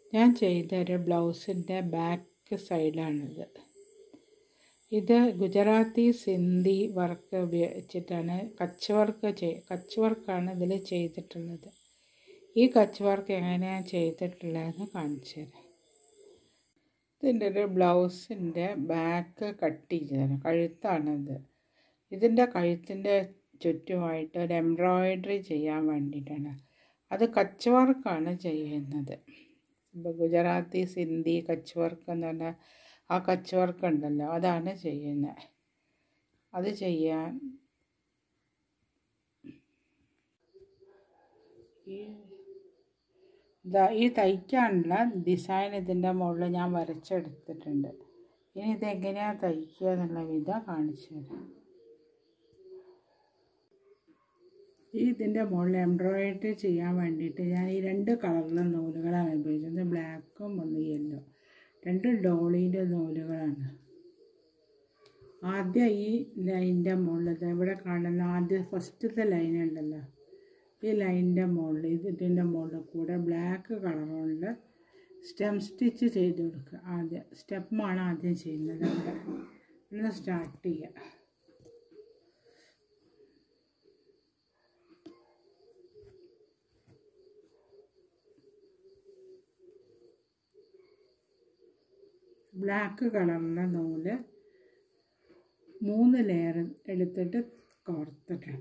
ഞാൻ ചെയ്ത ഒരു ബ്ലൗസിൻ്റെ ബാക്ക് സൈഡാണിത് ഇത് ഗുജറാത്തി സിന്ധി വർക്ക് ഉപയോഗിച്ചിട്ടാണ് കച്ച് വർക്ക് ചെയ് കച്ച് വർക്കാണ് ഇതിൽ ചെയ്തിട്ടുള്ളത് ഈ കച്ച് വർക്ക് എങ്ങനെയാണ് ചെയ്തിട്ടുള്ളതെന്ന് കാണിച്ചു തരാം ഇതിൻ്റെ ഒരു ബ്ലൗസിൻ്റെ ബാക്ക് കട്ട് ചെയ്തതാണ് കഴുത്താണിത് ഇതിൻ്റെ കഴുത്തിൻ്റെ ചുറ്റുമായിട്ട് ഒരു എംബ്രോയിഡറി ചെയ്യാൻ വേണ്ടിയിട്ടാണ് അത് കച്ച് വർക്കാണ് ചെയ്യുന്നത് ഇപ്പോൾ ഗുജറാത്തി സിന്ധി കച്ച് വർക്ക് എന്ന് പറഞ്ഞാൽ ആ കച്ച് വർക്ക് ഉണ്ടല്ലോ അതാണ് ചെയ്യുന്നത് അത് ചെയ്യാൻ ഈ ഇതാ ഈ തയ്ക്കാനുള്ള ഡിസൈൻ ഇതിൻ്റെ മുകളിൽ ഞാൻ വരച്ചെടുത്തിട്ടുണ്ട് ഇനി ഇതെങ്ങനെയാണ് തയ്ക്കുക എന്നുള്ള വിധം കാണിച്ചു തരാം ഈ ഇതിൻ്റെ മുകളിൽ എംബ്രോയിഡറി ചെയ്യാൻ വേണ്ടിയിട്ട് ഞാൻ ഈ രണ്ട് കളറിലെ നൂലുകളാണ് ഉപയോഗിച്ചത് ബ്ലാക്കും ഒന്ന് യെല്ലോ രണ്ട് ഡോളീൻ്റെ നൂലുകളാണ് ആദ്യം ഈ ലൈനിൻ്റെ മുകളിൽ ഇവിടെ കാണുന്ന ആദ്യം ഫസ്റ്റത്തെ ലൈൻ ഉണ്ടല്ലോ ഈ ലൈനിൻ്റെ മുകളിൽ ഇതിൻ്റെ മുകളിൽ കൂടെ ബ്ലാക്ക് കളർ കൊണ്ട് സ്റ്റെം സ്റ്റിച്ച് ചെയ്ത് കൊടുക്കുക ആദ്യം സ്റ്റെപ്പാണ് ആദ്യം ചെയ്യുന്നത് അവിടെ ഒന്ന് സ്റ്റാർട്ട് ചെയ്യുക ബ്ലാക്ക് കളറിലെ നൂല് മൂന്ന് ലെയർ എടുത്തിട്ട് കോർത്തിട്ടാണ്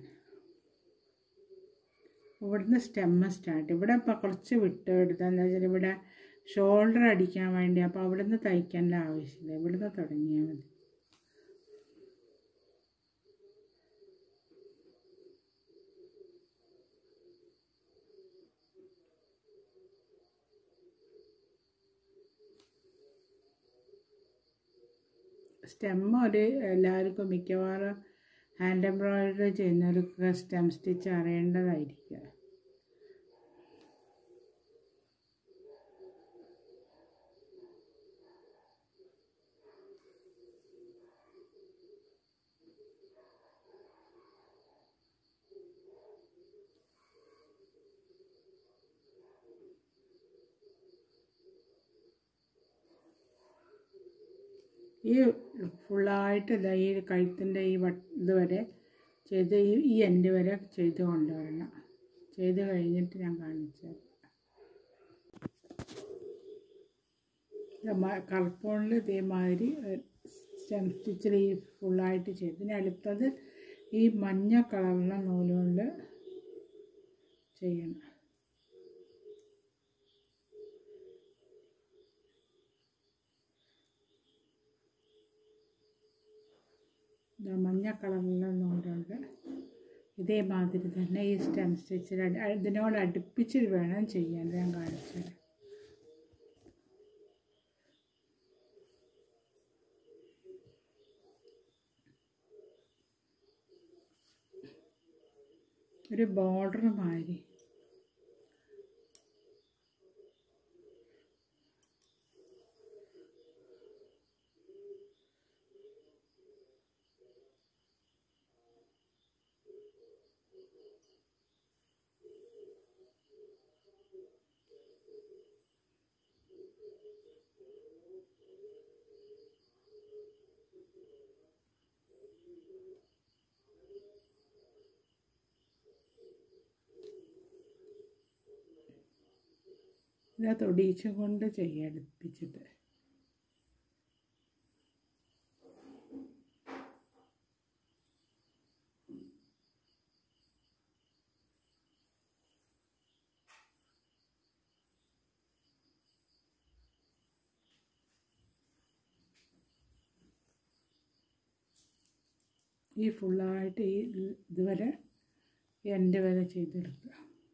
ഇവിടുന്ന് സ്റ്റെമ്മ് സ്റ്റാർട്ട് ഇവിടെ ഇപ്പോൾ കുറച്ച് വിട്ട് എടുത്താൽ എന്താ വെച്ചാൽ ഇവിടെ ഷോൾഡർ അടിക്കാൻ വേണ്ടി അപ്പോൾ അവിടുന്ന് തയ്ക്കേണ്ട ആവശ്യമില്ല ഇവിടുന്ന് തുടങ്ങിയാൽ മതി സ്റ്റെമ്മ് ഒരു എല്ലാവർക്കും മിക്കവാറും ഹാൻഡ് എംബ്രോയിഡറി ചെയ്യുന്നവർക്ക് സ്റ്റെം സ്റ്റിച്ച് അറിയേണ്ടതായിരിക്കുക ഈ ഫുള്ളായിട്ട് ഇതാ ഈ കഴുത്തിൻ്റെ ഈ വട്ട് ഇതുവരെ ചെയ്ത് ഈ ഈ എൻഡ് വരെ ചെയ്ത് കൊണ്ടുവരണം ചെയ്ത് കഴിഞ്ഞിട്ട് ഞാൻ കാണിച്ചു കറുപ്പോണിൽ ഇതേമാതിരി സ്റ്റെം സ്റ്റിച്ചിൽ ഈ ഫുള്ളായിട്ട് ചെയ്ത് ഇനി അടുത്തത് ഈ മഞ്ഞ കളറിലെ നൂലുകൊണ്ട് ചെയ്യണം മഞ്ഞ കളറിലെ നൂലുണ്ട് ഇതേമാതിരി തന്നെ ഈ സ്റ്റെം സ്റ്റിച്ചിൽ ഇതിനോട് അടുപ്പിച്ച് വേണം ചെയ്യാൻ ഞാൻ കാണിച്ചത് ഒരു ബോർഡർ മാതിരി ഇതിനകത്ത് ഒടിയിച്ചും കൊണ്ട് ചെയ്യാൻ അടുപ്പിച്ചിട്ട് ഈ ഫുള്ളായിട്ട് ഈ ഇതുവരെ എൻഡ് വരെ ചെയ്തെടുക്കുക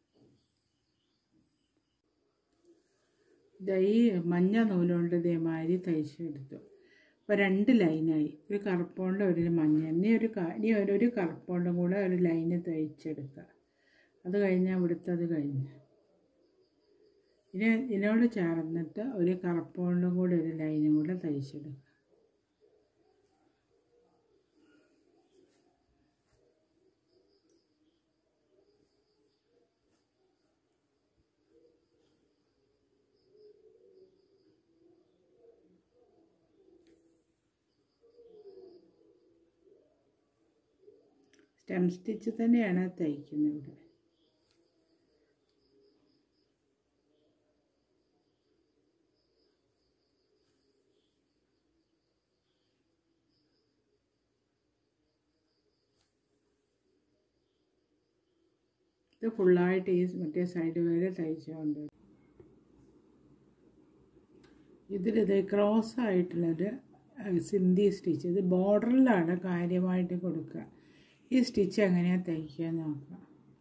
ഇതാ ഈ മഞ്ഞ നൂലുകൊണ്ട് ഇതേമാതിരി തയ്ച്ചെടുത്തു ഇപ്പോൾ രണ്ട് ലൈനായി ഒരു കറുപ്പോണ്ട് ഒരു മഞ്ഞ ഇനി ഒരു ഇനി ഒരു കറുപ്പോണ്ടും കൂടെ ഒരു ലൈന് തയ്ച്ചെടുക്കുക അത് കഴിഞ്ഞാൽ ഇവിടുത്തെ അത് കഴിഞ്ഞ് ഇനി ഇതിനോട് ചേർന്നിട്ട് ഒരു കറുപ്പോണ്ടും കൂടെ ഒരു ലൈനും കൂടെ തയ്ച്ചെടുക്കുക സ്റ്റെം സ്റ്റിച്ച് തന്നെയാണ് തയ്ക്കുന്നത് ഇവിടെ ഇത് ഫുള്ളായിട്ട് ഈ മറ്റേ സൈഡ് വരെ തയ്ച്ചുകൊണ്ട് ഇതിലിത് ക്രോസ് ആയിട്ടുള്ളൊരു സിന്ധി സ്റ്റിച്ച് ഇത് ബോർഡറിലാണ് കാര്യമായിട്ട് കൊടുക്കുക ഈ സ്റ്റിച്ച് എങ്ങനെയാണ് തയ്ക്കുക നോക്കാം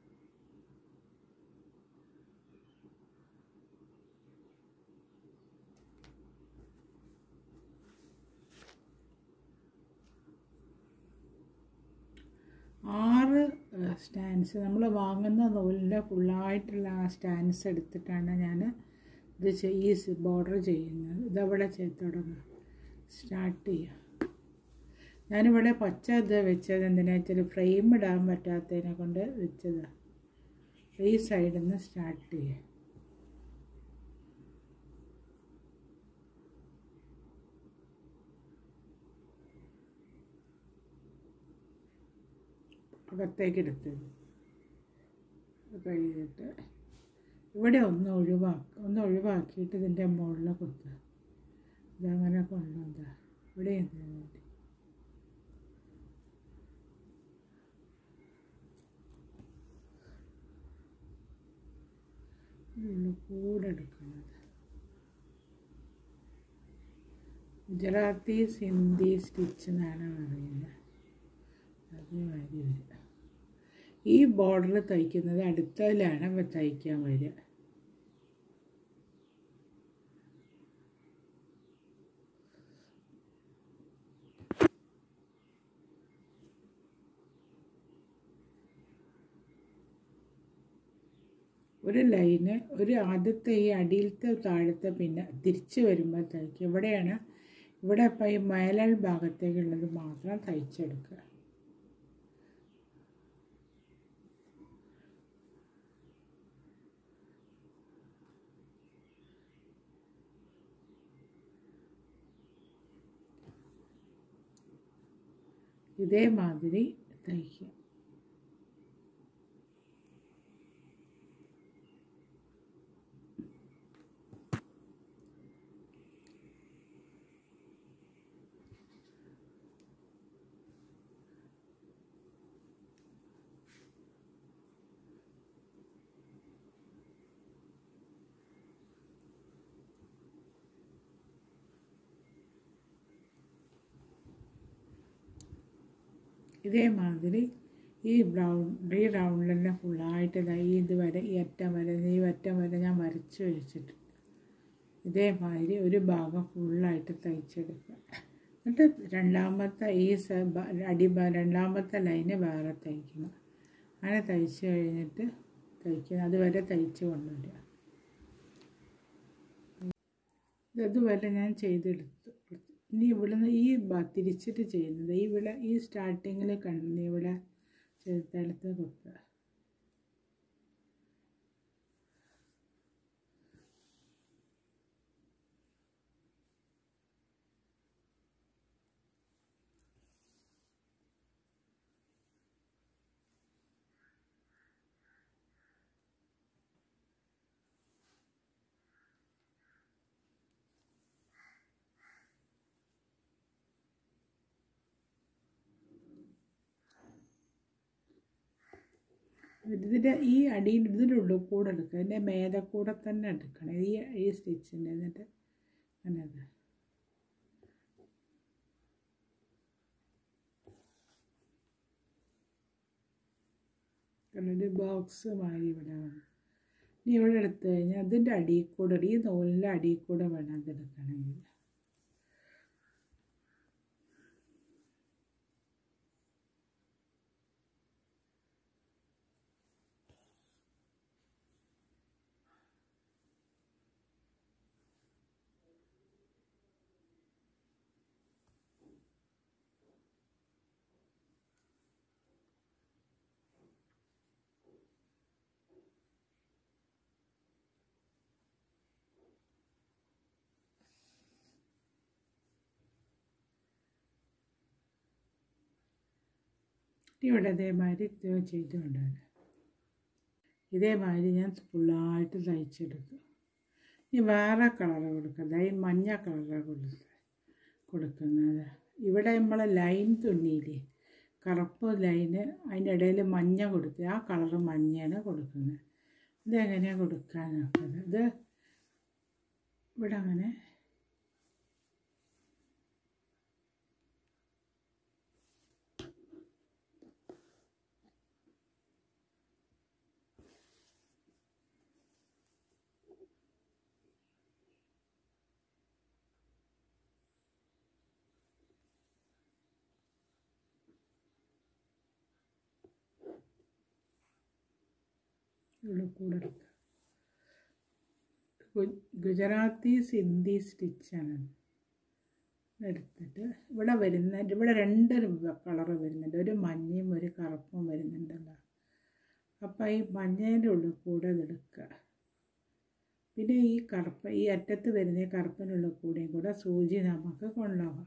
ആറ് സ്റ്റാൻഡ്സ് നമ്മൾ വാങ്ങുന്ന നൂലിൻ്റെ ഫുള്ളായിട്ടുള്ള ആ സ്റ്റാൻഡ്സ് എടുത്തിട്ടാണ് ഞാൻ ഇത് ചെയ്- ഈ ബോർഡർ ചെയ്യുന്നത് ഇതവിടെ ചെയ്ത് തുടങ്ങുക സ്റ്റാർട്ട് ചെയ്യുക ഞാനിവിടെ പച്ച ഇത് വെച്ചത് എന്തിനാ വെച്ചാൽ ഫ്രെയിം ഇടാൻ പറ്റാത്തതിനെ കൊണ്ട് വെച്ചതാണ് ഈ സൈഡിൽ നിന്ന് സ്റ്റാർട്ട് ചെയ്യുക അകത്തേക്ക് എടുത്തത് കഴിഞ്ഞിട്ട് ഇവിടെ ഒന്ന് ഒഴിവാക്കി ഒന്ന് ഒഴിവാക്കിയിട്ട് ഇതിൻ്റെ മുകളിൽ കുത്തുക ഇതങ്ങനെ കൊണ്ടുവന്ന ഇവിടെ ഇരുന്നിട്ട് ഉള്ളിൽ കൂടെ എടുക്കുന്നത് ഗുജറാത്തി സിന്ധി സ്റ്റിച്ച് എന്നാണ് പറയുന്നത് അതേമാതിരി വരിക ഈ ബോർഡർ തയ്ക്കുന്നത് അടുത്തതിലാണ് തയ്ക്കാൻ വരിക ഒരു ലൈന് ഒരു ആദ്യത്തെ ഈ അടിയിലത്തെ താഴത്തെ പിന്നെ തിരിച്ച് വരുമ്പോൾ തയ്ക്കുക ഇവിടെയാണ് ഇവിടെ ഇപ്പം ഈ മേലൽ ഭാഗത്തേക്കുള്ളത് മാത്രം തയ്ച്ചെടുക്കുക ഇതേമാതിരി തയ്ക്കുക ഇതേമാതിരി ഈ ബ്രൗൺ ഈ റൗണ്ടിൽ തന്നെ ഫുള്ളായിട്ട് ഇതാ ഈ ഇതുവരെ ഈ അറ്റം വരെ ഈ അറ്റം വരെ ഞാൻ വരച്ച് വെച്ചിട്ടുണ്ട് ഇതേമാതിരി ഒരു ഭാഗം ഫുള്ളായിട്ട് തയ്ച്ചെടുക്കുക എന്നിട്ട് രണ്ടാമത്തെ ഈ സ- ബ- അടി ബ- രണ്ടാമത്തെ ലൈന് വേറെ തയ്ക്കണം അങ്ങനെ തയ്ച്ച് കഴിഞ്ഞിട്ട് തയ്ക്കുക അതുവരെ തയ്ച്ച് കൊണ്ടുവരിക ഇതുവരെ ഞാൻ ചെയ്തെടുത്തു ഇനി ഇവിടുന്ന് ഈ ബ- തിരിച്ചിട്ട് ചെയ്യുന്നത് ഈ ഇവിടെ ഈ സ്റ്റാർട്ടിങ്ങിൽ കണ്ടു ഇവിടെ ചെറുത്തടുത്ത് കുത്തുക ഇതിൻ്റെ ഈ അടിയിൽ ഇതിൻ്റെ ഉള്ളിൽ കൂടെ എടുക്കുക ഇതിൻ്റെ മേലെ കൂടെ തന്നെ എടുക്കണം ഈ ഈ സ്റ്റിച്ചിൻ്റെ എന്നിട്ട് അങ്ങനെ ഇത്. കാരണം ഒരു ബോക്സ് മാതിരി ഇവിടെ വേണം ഇനി ഇവിടെ എടുത്തു കഴിഞ്ഞാൽ അതിൻ്റെ അടിയിൽ കൂടെ ഈ നൂലിൻ്റെ അടിയിൽ കൂടെ വേണം അത് എടുക്കണമെങ്കിൽ ഇവിടെ ഇതേമാതിരി ഇത് ചെയ്തുകൊണ്ടാണ് ഇതേമാതിരി ഞാൻ ഫുള്ളായിട്ട് തയ്ച്ചെടുക്കും ഇനി വേറെ കളർ കൊടുക്കുന്നത് ഈ മഞ്ഞ കളറാണ് കൊടുക്കുക കൊടുക്കുന്നത് ഇവിടെ നമ്മൾ ലൈൻ തുന്നിയില്ലേ കറുപ്പ് ലൈന് അതിൻ്റെ ഇടയിൽ മഞ്ഞ കൊടുത്ത് ആ കളറ് മഞ്ഞയാണ് കൊടുക്കുന്നത് ഇതെങ്ങനെയാണ് കൊടുക്കാൻ നോക്കുന്നത് ഇത് ഇവിടെ അങ്ങനെ ഉള്ളിൽ കൂടെ എടുക്കുക ഗു- ഗുജറാത്തി സിന്ധി സ്റ്റിച്ചാണ് എടുത്തിട്ട് ഇവിടെ വരുന്ന ഇവിടെ രണ്ട് കളറ് വരുന്നുണ്ട് ഒരു മഞ്ഞയും ഒരു കറുപ്പും വരുന്നുണ്ടല്ലോ അപ്പോൾ ഈ മഞ്ഞേൻ്റെ ഉള്ളിൽ കൂടെ ഇതെടുക്കുക പിന്നെ ഈ കറുപ്പ് ഈ അറ്റത്ത് വരുന്ന ഈ കറുപ്പിനുള്ളിൽ കൂടെയും കൂടെ സൂചി നമുക്ക് കൊണ്ടുപോകാം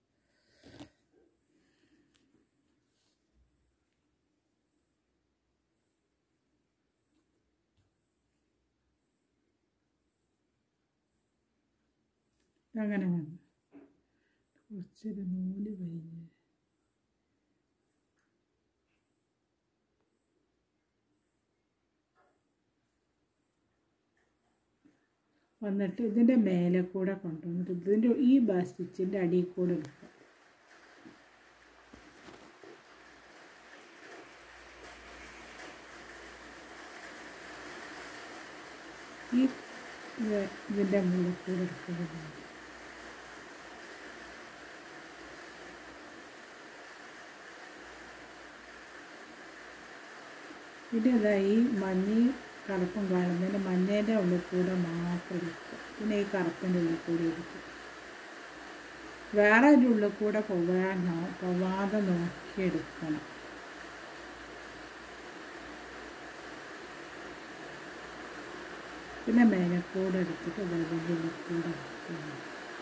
അങ്ങനെ വന്നു കുറച്ചൊരു നൂല് കഴിഞ്ഞ് വന്നിട്ട് ഇതിൻ്റെ മേലെ കൂടെ കൊണ്ടുവന്നിട്ട് ഇതിൻ്റെ ഈ ബാ സ്റ്റിച്ചിൻ്റെ അടിയിൽ കൂടെ എടുക്കുക ഈ ഇത് ഇതിൻ്റെ മുകളിൽ കൂടെ എടുക്കുന്നത് പിന്നെ ഇതാ ഈ മഞ്ഞി കറുപ്പും കാണുന്നതിന് മഞ്ഞേൻ്റെ ഉള്ളിൽ കൂടെ മാത്രം എടുക്കുക പിന്നെ ഈ കറുപ്പിൻ്റെ ഉള്ളിൽ കൂടെ എടുക്കുക വേറെ അതിൻ്റെ ഉള്ളിൽ കൂടെ പോകാൻ നോ- പോവാതെ നോക്കിയെടുക്കണം പിന്നെ മേലക്കൂടെ എടുത്തിട്ട് വെള്ളത്തിൻ്റെ ഉള്ളിൽ കൂടെ എടുക്കുക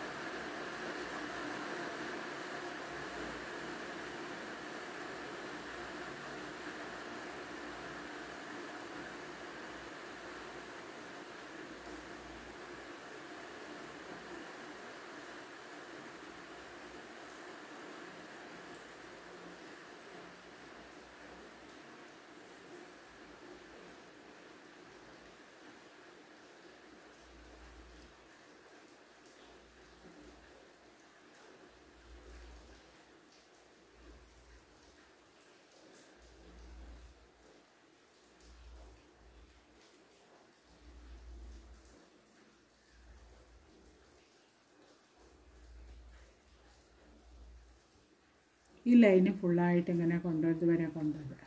ഈ ലൈന് ഫുള്ളായിട്ട് ഇങ്ങനെ കൊണ്ടുവന്ന് വരെ കൊണ്ടുവരിക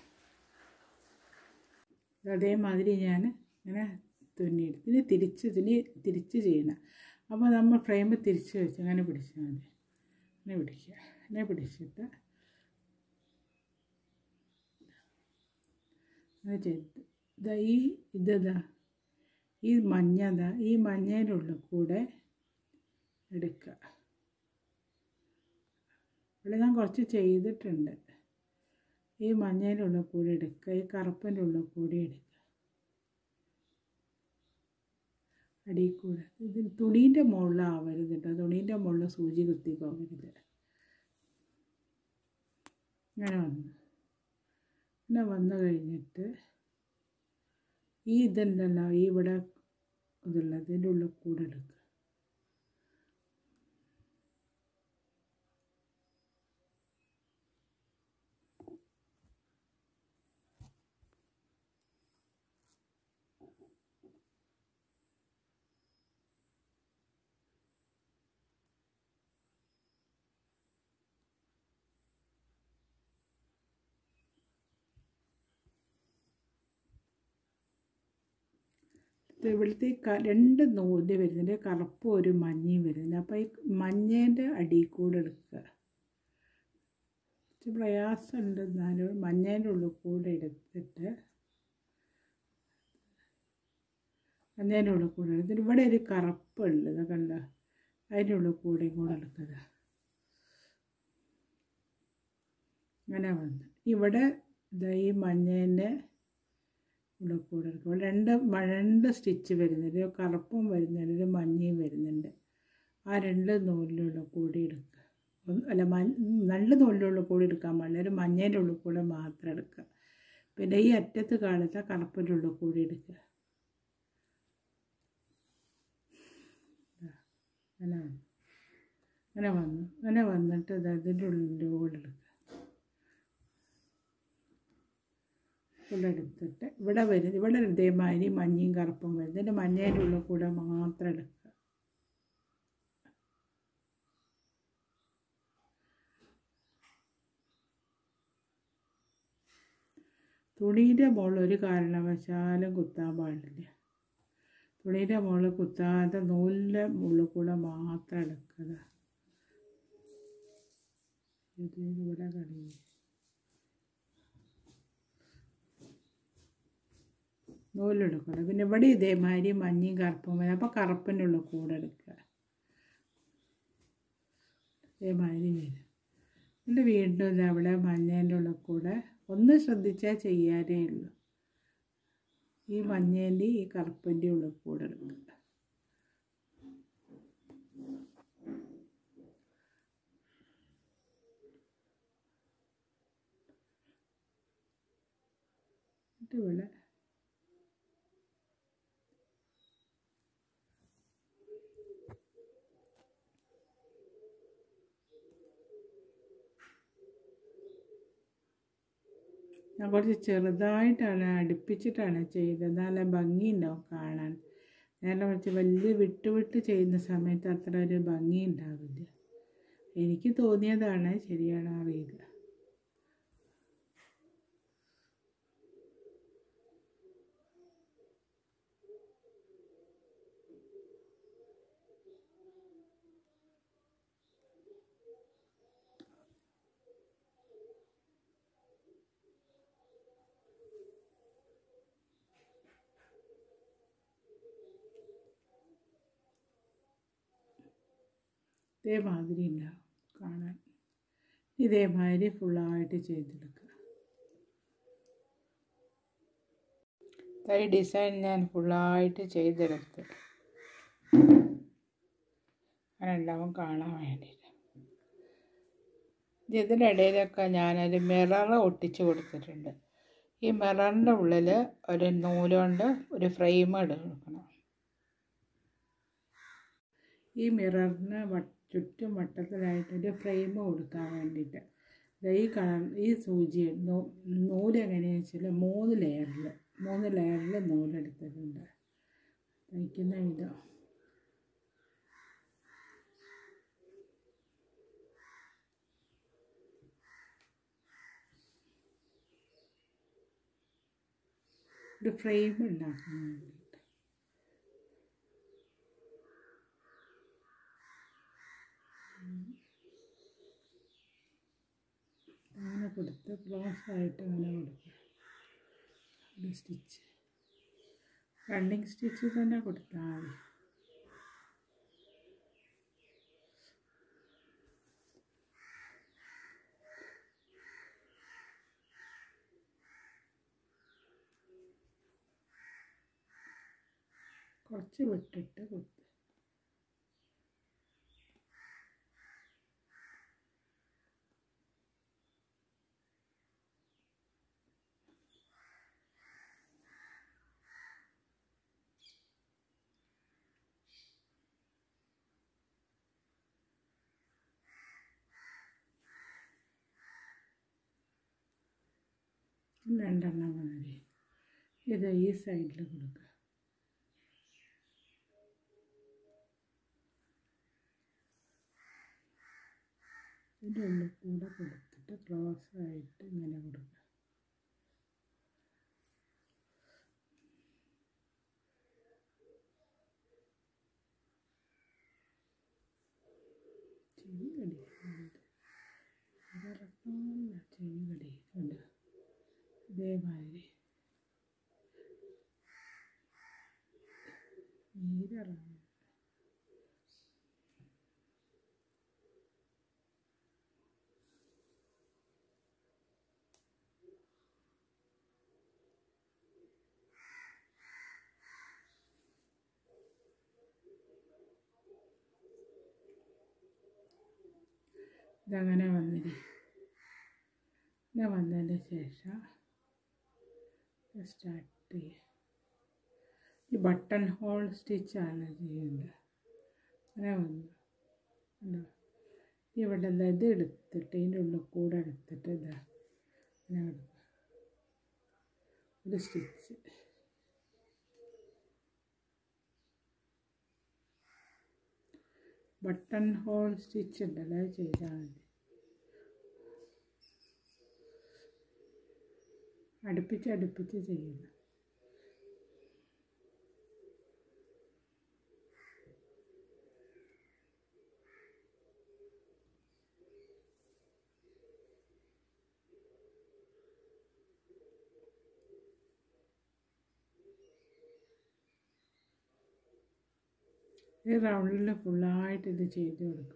അതേമാതിരി ഞാൻ ഇങ്ങനെ തുന്നിയെടുത്ത് ഇനി തിരിച്ച് തുന്നി തിരിച്ച് ചെയ്യണം അപ്പോൾ നമ്മൾ ഫ്രെയിം തിരിച്ച് വെച്ച് അങ്ങനെ പിടിച്ചാൽ മതി ഇങ്ങനെ പിടിക്കുക ഇങ്ങനെ പിടിച്ചിട്ട് അങ്ങനെ ചെയ്ത് ഇതാ ഈ ഇതാ ഈ മഞ്ഞ ഇതാ ഈ മഞ്ഞേൻ്റെ ഉള്ളിൽ കൂടെ എടുക്കുക ഇവിടെ ഞാൻ കുറച്ച് ചെയ്തിട്ടുണ്ട് ഈ മഞ്ഞേൻ്റെ ഉള്ളിൽ കൂടി എടുക്കുക ഈ കറുപ്പിൻ്റെ ഉള്ളിൽ കൂടി എടുക്കുക അടിയിൽ കൂടെ ഇത് തുണീൻ്റെ മുകളിലാവരുത് കേട്ടോ തുണീൻ്റെ മുകളിൽ സൂചി കുത്തി പോകരുത് ഇങ്ങനെ വന്നു ഇങ്ങനെ വന്നു കഴിഞ്ഞിട്ട് ഈ ഇതുണ്ടല്ലോ ഈ ഇവിടെ ഇതുള്ളത് ഇതിൻ്റെ ഉള്ളിൽ കൂടെ എടുക്കുക ഇത് ഇവിടുത്തെ ഈ ക- രണ്ട് നൂല് വരുന്നുണ്ട് കറുപ്പും ഒരു മഞ്ഞയും വരുന്നുണ്ട് അപ്പോൾ ഈ മഞ്ഞേൻ്റെ അടിയിൽ കൂടെ എടുക്കുക കുറച്ച് പ്രയാസമുണ്ട് എന്നാലും മഞ്ഞേൻ്റെ ഉള്ളിൽ കൂടെ എടുത്തിട്ട് മഞ്ഞേൻ്റെ ഉള്ളിൽ കൂടെ എടുത്തിട്ട് ഇവിടെ ഒരു കറുപ്പുണ്ട് ഇത് കണ്ട അതിൻ്റെ ഉള്ളിൽ കൂടെയും കൂടെ എടുക്കുക അങ്ങനെ വന്ന് ഇവിടെ ദാ ഈ മഞ്ഞേൻ്റെ ഇവിടെ കൂടെ എടുക്കും ഇവിടെ രണ്ട് മ- രണ്ട് സ്റ്റിച്ച് വരുന്നുണ്ട് ഒരു കറുപ്പും വരുന്നുണ്ട് ഒരു മഞ്ഞയും വരുന്നുണ്ട് ആ രണ്ട് നൂലിലുള്ള കൂടി എടുക്കുക ഒന്ന് അല്ല മ രണ്ട് നൂലിലുള്ള കൂടി എടുക്കാൻ പാടില്ല ഒരു മഞ്ഞേൻ്റെ ഉള്ളിൽ കൂടെ മാത്രം എടുക്കുക പിന്നെ ഈ അറ്റത്ത് കാണുന്ന കറുപ്പിൻ്റെ ഉള്ളിൽ കൂടി എടുക്കുക അങ്ങനെ വന്നു അങ്ങനെ വന്നു അങ്ങനെ വന്നിട്ട് ഇത് അതിൻ്റെ ഉള്ളിലൂടെ എടുക്കുക ഇവിടെ എടുത്തിട്ട് ഇവിടെ വരും ഇവിടെ ഇതേമാതിരി മഞ്ഞയും കറുപ്പും വരും ഇതിൻ്റെ മഞ്ഞേൻ്റെ ഉള്ളിൽ കൂടെ മാത്രം എടുക്കുക തുണീൻ്റെ മുകളിൽ ഒരു കാരണവശാലും കുത്താൻ പാടില്ല തുണീൻ്റെ മുകളിൽ കുത്താതെ നൂലിൻ്റെ മുകളിൽ കൂടെ മാത്രം എടുക്കുക ഇത് ഇവിടെ കളിയും നൂലെടുക്കണം പിന്നെ ഇവിടെ ഇതേമാതിരി മഞ്ഞയും കറുപ്പും വരും അപ്പോൾ കറുപ്പിൻ്റെ ഉള്ളിൽ കൂടെ എടുക്കുക ഇതേമാതിരി വരും എന്നിട്ട് വീണ്ടും ഇത് അവിടെ മഞ്ഞേൻ്റെ ഉള്ളിൽ കൂടെ ഒന്ന് ശ്രദ്ധിച്ചാൽ ചെയ്യാനേ ഉള്ളൂ ഈ മഞ്ഞേൻ്റെ ഈ കറുപ്പിൻ്റെ ഉള്ളിൽ കൂടെ എടുക്കുക എന്നിട്ട് ഇവിടെ ഞാൻ കുറച്ച് ചെറുതായിട്ടാണ് അടുപ്പിച്ചിട്ടാണ് ചെയ്തത് നല്ല ഭംഗിയുണ്ടാവും കാണാൻ നേരെ കുറച്ച് വലിയ വിട്ട് വിട്ട് ചെയ്യുന്ന സമയത്ത് അത്ര ഒരു ഭംഗി ഉണ്ടാവില്ല എനിക്ക് തോന്നിയതാണ് ശരിയാണോ അറിയില്ല ഇതേമാതിരി ഉണ്ടാവും കാണാൻ ഇതേമാതിരി ഫുള്ളായിട്ട് ചെയ്തെടുക്കുക ഈ ഡിസൈൻ ഞാൻ ഫുള്ളായിട്ട് ചെയ്തെടുത്ത് അങ്ങനെ ഉണ്ടാവും കാണാൻ വേണ്ടിയിട്ട് ഇതിനിടയിലൊക്കെ ഞാനൊരു മിറർ ഒട്ടിച്ച് കൊടുത്തിട്ടുണ്ട് ഈ മിററിൻ്റെ ഉള്ളിൽ ഒരു നൂലുകൊണ്ട് ഒരു ഫ്രെയിം കൊടുക്കണം ഈ മിററിന് വ ചുറ്റും വട്ടത്തിലായിട്ട് ഒരു ഫ്രെയിം കൊടുക്കാൻ വേണ്ടിയിട്ട് ദേ ഈ കളർ ഈ സൂചി നൂ- നൂല് എങ്ങനെയാണെന്ന് വെച്ചാൽ മൂന്ന് ലെയറിൽ മൂന്ന് ലെയറിൽ നൂലെടുത്തിട്ടുണ്ട് തയ്ക്കുന്ന വിധം ഒരു ഫ്രെയിം ഉണ്ടാക്കാൻ വേണ്ടിയിട്ട് അങ്ങനെ കൊടുത്ത് ക്ലോസ് ആയിട്ട് അങ്ങനെ കൊടുക്കുക ഒരു സ്റ്റിച്ച് റണ്ണിങ് സ്റ്റിച്ച് തന്നെ കൊടുത്താൽ മതി കുറച്ച് വിട്ടിട്ട് കുത്ത് രണ്ടെണ്ണം മതി ഇത് ഈ സൈഡിൽ കൊടുക്കുക ഇതിൻ്റെ ഉള്ളിൽ കൂടെ കൊടുത്തിട്ട് ക്ലോസ് ആയിട്ട് ഇങ്ങനെ കൊടുക്കുക ചെവി കടിക്കുന്നുണ്ട് ഇതിറക്കാനുള്ള ചെവി കടിക്കുന്നുണ്ട് ഇതേമാതിരി നീരിറങ്ങും ഇതങ്ങനെ വന്നിരി ഇങ്ങനെ വന്നതിന് ശേഷം സ്റ്റാർട്ട് ചെയ്യുക ഈ ബട്ടൺ ഹോൾ സ്റ്റിച്ചാണ് ചെയ്യുന്നത് അങ്ങനെ വന്നു കണ്ടോ ഇവിടെ ദാ ഇത് എടുത്തിട്ട് ഇതിൻ്റെ ഉള്ളിൽ കൂടെ എടുത്തിട്ട് ഇതാ ഇങ്ങനെ എടുക്കുക ഒരു സ്റ്റിച്ച് ബട്ടൺ ഹോൾ സ്റ്റിച്ച് ഉണ്ടല്ലോ അത് ചെയ്താൽ മതി അടുപ്പിച്ച് അടുപ്പിച്ച് ചെയ്യണം ഈ റൗണ്ടിൽ ഫുള്ളായിട്ട് ഇത് ചെയ്ത് കൊടുക്കുക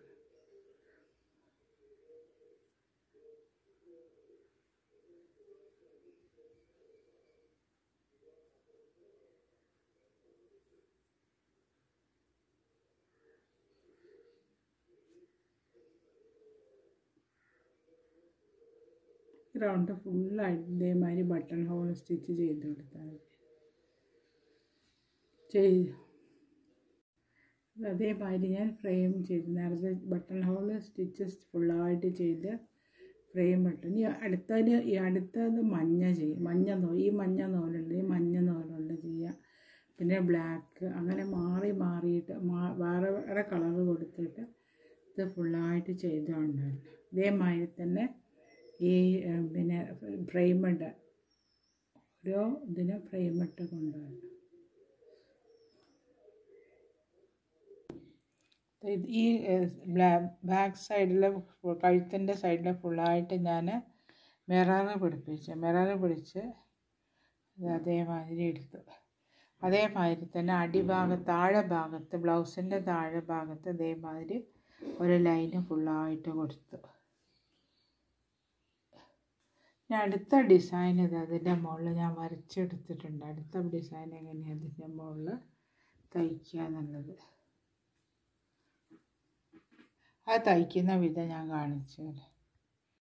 ഈ റൗണ്ട് ഫുള്ളായിട്ട് ഇതേമാതിരി ബട്ടൺ ഹോൾ സ്റ്റിച്ച് ചെയ്ത് കൊടുത്താൽ മതി ചെയ്ത് അതേമാതിരി ഞാൻ ഫ്രെയിം ചെയ്ത് നേരത്തെ ബട്ടൺ ഹോൾ സ്റ്റിച്ചസ് ഫുള്ളായിട്ട് ചെയ്ത് ഫ്രെയിം ഇട്ടു ഇനി അടുത്തതിന് ഈ അടുത്തത് മഞ്ഞ ചെയ്യും മഞ്ഞ നൂ ഈ മഞ്ഞ നൂലുണ്ട് ഈ മഞ്ഞ നൂലുണ്ട് ചെയ്യുക പിന്നെ ബ്ലാക്ക് അങ്ങനെ മാറി മാറിയിട്ട് മാ വേറെ വേറെ കളർ കൊടുത്തിട്ട് ഇത് ഫുള്ളായിട്ട് ചെയ്തുകൊണ്ടല്ലോ ഇതേമാതിരി തന്നെ ഈ ഏഹ്, പിന്നെ ഫ്രെയിമിട്ട് ഓരോ ഇതിനും ഫ്രെയിമിട്ട് കൊണ്ടുവരണം ഇത് ഈ ബാക്ക് സൈഡിൽ കഴുത്തിൻ്റെ സൈഡിൽ ഫുള്ളായിട്ട് ഞാൻ മിററ് പിടിപ്പിച്ചു മിററ് പിടിച്ച് ഇത് അതേമാതിരി എടുത്തു അതേമാതിരി തന്നെ അടിഭാഗത്ത് താഴെ ഭാഗത്ത് ബ്ലൗസിൻ്റെ താഴെ ഭാഗത്ത് ഇതേമാതിരി ഒരു ലൈന് ഫുള്ളായിട്ട് കൊടുത്തു ഇനി അടുത്ത ഡിസൈൻ ഇത് അതിൻ്റെ മുകളിൽ ഞാൻ വരച്ചെടുത്തിട്ടുണ്ട് അടുത്ത ഡിസൈൻ എങ്ങനെയാണ് അതിൻ്റെ മുകളിൽ തയ്ക്കുക എന്നുള്ളത് അത് തയ്ക്കുന്ന വിധം ഞാൻ കാണിച്ചു തരാം